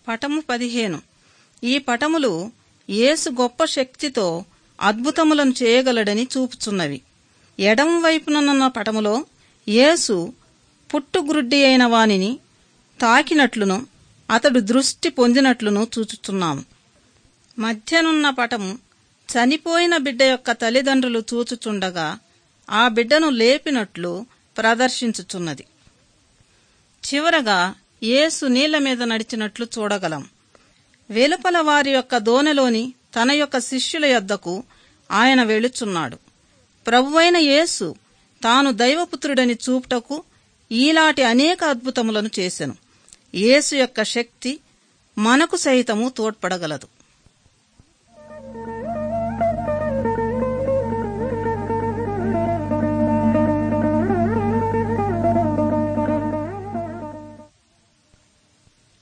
పటము పదిహేను ఈ పటములు యేసు గొప్ప శక్తితో అద్భుతములను చేయగలడని చూపుచున్నవి ఎడమ వైపుననున్న పటములో యేసు పుట్టుగ్రుడ్డి అయిన వానిని తాకినట్లును అతడు దృష్టి పొందినట్లును చూచుచున్నాము మధ్యనున్న పటము చనిపోయిన బిడ్డ యొక్క తల్లిదండ్రులు చూచుచుండగా ఆ బిడ్డను లేపినట్లు ప్రదర్శించుచున్నది చివరగా యేసు నీళ్ల మీద నడిచినట్లు చూడగలం వెలుపల వారి యొక్క దోనెలోని తన యొక్క శిష్యుల యొద్దకు ఆయన వెళుచున్నాడు ప్రభువైన యేసు తాను దైవపుత్రుడని చూపుటకు ఈలాటి అనేక అద్భుతములను చేసెను యేసు యొక్క శక్తి మనకు సైతము తోడ్పడగలదు